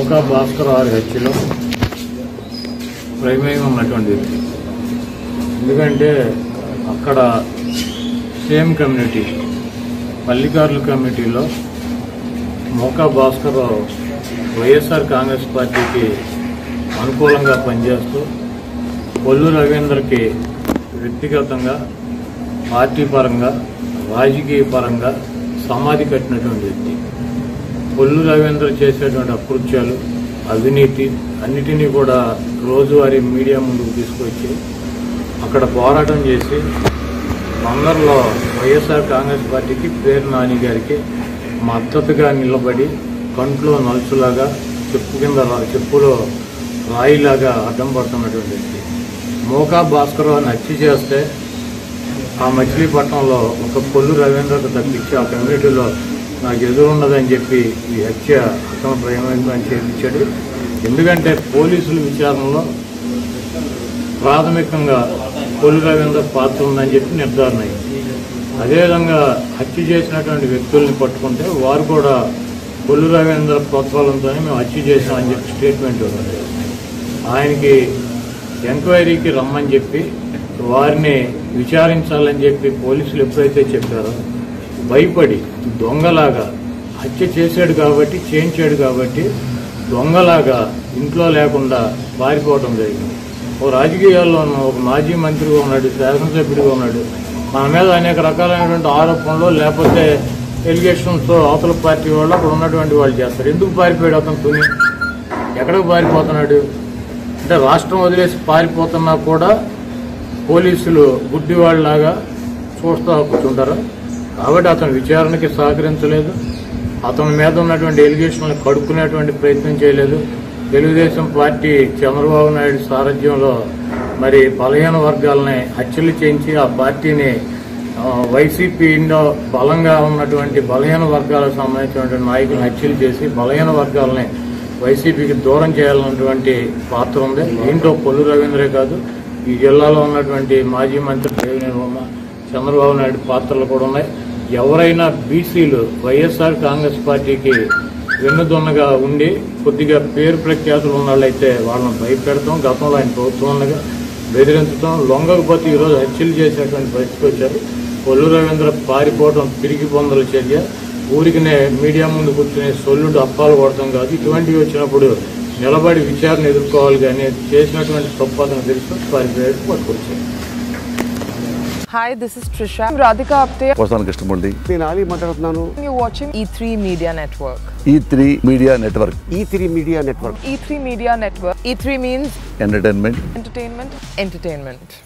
మోకా భాస్కర్ వారి హత్యలో ప్రమేయం ఉన్నటువంటి వ్యక్తి ఎందుకంటే అక్కడ సేమ్ కమ్యూనిటీ పల్లికారుల కమిటీలో మోకా భాస్కర్ వైఎస్ఆర్ కాంగ్రెస్ పార్టీకి అనుకూలంగా పనిచేస్తూ కొల్లు రవీందర్కి వ్యక్తిగతంగా పార్టీ పరంగా రాజకీయ పరంగా సమాధి కట్టినటువంటి వ్యక్తి కొల్లు రవీంద్ర చేసేటువంటి అకృత్యాలు అవినీతి అన్నిటినీ కూడా రోజువారీ మీడియా ముందుకు తీసుకొచ్చి అక్కడ పోరాటం చేసి బందర్లో వైఎస్ఆర్ కాంగ్రెస్ పార్టీకి పేరు నాని గారికి మద్దతుగా నిలబడి కంట్లో నలుసులాగా చెప్పు కింద రా- చెప్పులో రాయిలాగా అడ్డం పడుతున్నటువంటి వ్యక్తి మోకా భాస్కర్ అని హత్య చేస్తే ఆ మచిలీపట్నంలో ఒక కొల్లు రవీంద్రకు తప్పించి ఆ కమ్యూనిటీలో నాకు ఎదురున్నదని చెప్పి ఈ హత్య అతను ప్రయోజనం చేయించాడు ఎందుకంటే పోలీసుల విచారణలో ప్రాథమికంగా కొల్లు రవీంద్ర పాత్ర ఉందని చెప్పి నిర్ధారణ అయింది అదేవిధంగా హత్య చేసినటువంటి వ్యక్తుల్ని పట్టుకుంటే వారు కూడా కొల్లు రవీంద్ర ప్రోత్సాహంతోనే మేము హత్య చేసామని చెప్పి స్టేట్మెంట్ ఇవ్వలేదు ఆయనకి ఎంక్వైరీకి రమ్మని చెప్పి వారిని విచారించాలని చెప్పి పోలీసులు ఎప్పుడైతే చెప్పారో భయపడి దొంగలాగా హత్య చేశాడు కాబట్టి చేయించాడు కాబట్టి దొంగలాగా ఇంట్లో లేకుండా పారిపోవడం జరిగింది ఓ రాజకీయాల్లో ఉన్న ఒక మాజీ మంత్రిగా ఉన్నాడు శాసనసభ్యుడిగా ఉన్నాడు మన మీద అనేక రకాలైనటువంటి ఆరోపణలు లేకపోతే ఎలిగేషన్స్ అవతల పార్టీ వాళ్ళు అక్కడ ఉన్నటువంటి వాళ్ళు చేస్తారు ఎందుకు పారిపోయాడు అతను తుని ఎక్కడికి పారిపోతున్నాడు అంటే రాష్ట్రం వదిలేసి పారిపోతున్నా కూడా పోలీసులు గుడ్డివాళ్ళలాగా చూస్తూ కూర్చుంటారు కాబట్టి అతను విచారణకి సహకరించలేదు అతని మీద ఉన్నటువంటి ఎలిగేషన్లు కడుక్కునేటువంటి ప్రయత్నం చేయలేదు తెలుగుదేశం పార్టీ చంద్రబాబు నాయుడు సారథ్యంలో మరి బలహీన వర్గాలని హత్యలు చేయించి ఆ పార్టీని ఆ, వైసీపీలో బలంగా ఉన్నటువంటి బలహీన వర్గాలకు సంబంధించినటువంటి నాయకులను హత్యలు చేసి బలహీన వర్గాలని వైసీపీకి దూరం చేయాలన్నటువంటి పాత్ర ఉంది దీంట్లో కొల్లు రవీంద్రే కాదు ఈ జిల్లాలో ఉన్నటువంటి మాజీ మంత్రి దేవినేని ఉమ చంద్రబాబు నాయుడు పాత్రలు కూడా ఉన్నాయి ఎవరైనా బీసీలు వైఎస్ఆర్ కాంగ్రెస్ పార్టీకి వెన్నుదొన్నగా ఉండి కొద్దిగా పేరు ప్రఖ్యాతులు ఉన్న వాళ్ళైతే వాళ్ళని భయపెడతాం గతంలో ఆయన ప్రభుత్వం ఉండగా బెదిరించడం లొంగకపోతే ఈరోజు హత్యలు చేసేటువంటి పరిస్థితి వచ్చారు కొల్లు రవీంద్ర పారిపోవడం తిరిగి పొందల చర్య ఊరికినే మీడియా ముందు కూర్చుని సొల్లుడు అప్పాలు కొడతాం కాదు ఇటువంటివి వచ్చినప్పుడు నిలబడి విచారణ ఎదుర్కోవాలి కానీ చేసినటువంటి తప్పు అతను తెలుసు పారిపోయాడు పట్టుకొచ్చారు Hi, this is Trisha. I'm Radhika Apte. వస్తాను కృష్ణమూర్తి నేను ఆలీ మాట్లాడుతున్నాను You're watching E3 Media Network. E three media network E three media network E3 Media Network. E3 means entertainment entertainment, entertainment.